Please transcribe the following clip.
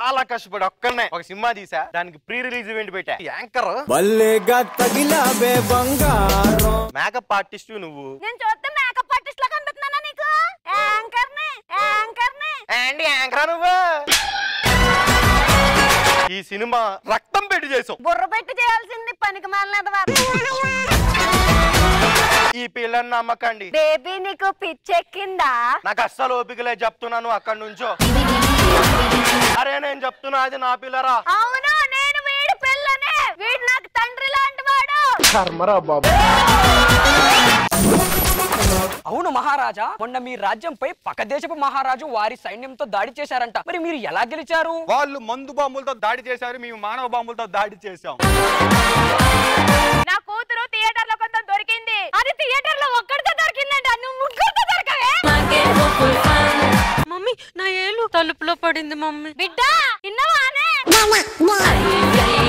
చాలా కష్టపడి ఒక్కనే ఒక సినిమా తీసా దానికి ప్రీ రిలీజ్ ఈవెంట్ పెట్టా యాంకర్ భలేగా తగిలావే బంగారం మేకప్ ఆర్టిస్ట్ నువ్వు నేను చూస్తే మేకప్ ఆర్టిస్ట్ లా కనిపిస్తున్నానా నీకు యాంకర్ ని యాంకర్ ని ఏంటి యాంకర్ నువ్వు ఈ సినిమా రక్తం పెట్టి చేసాం బుర్ర పెట్టి చేయాల్సింది పనికి మాలినది ఈ పిల్లని నమ్మకండి బేబీ నీకు పిచ్చెక్కిందా నాకు అస్సలు ఓపికలే చెప్తున్నాను అక్కడి నుంచో అరే నేను చెప్తున్నా అది నా పిల్లరా అవును నేను వీడి పిల్లనే వీడు నాకు తండ్రి లాంటి వాడు కర్మరా బాబు అవును మహారాజా మొన్న మీ రాజ్యంపై పక్క దేశపు మహారాజు వారి సైన్యంతో దాడి చేశారంట మరి మీరు ఎలా గెలిచారు వాళ్ళు మందు బాంబులతో దాడి చేశారు మేము మానవ బాంబులతో దాడి చేశాం నా కూతురు థియేటర్ లో కొంత దొరికింది అది థియేటర్ లో ఒక్కడితో దొరికిందంట నువ్వు ముగ్గురితో దొరకవే మమ్మీ నా ఏలు తలుపులో పడింది మమ్మీ బిడ్డ విన్నావానే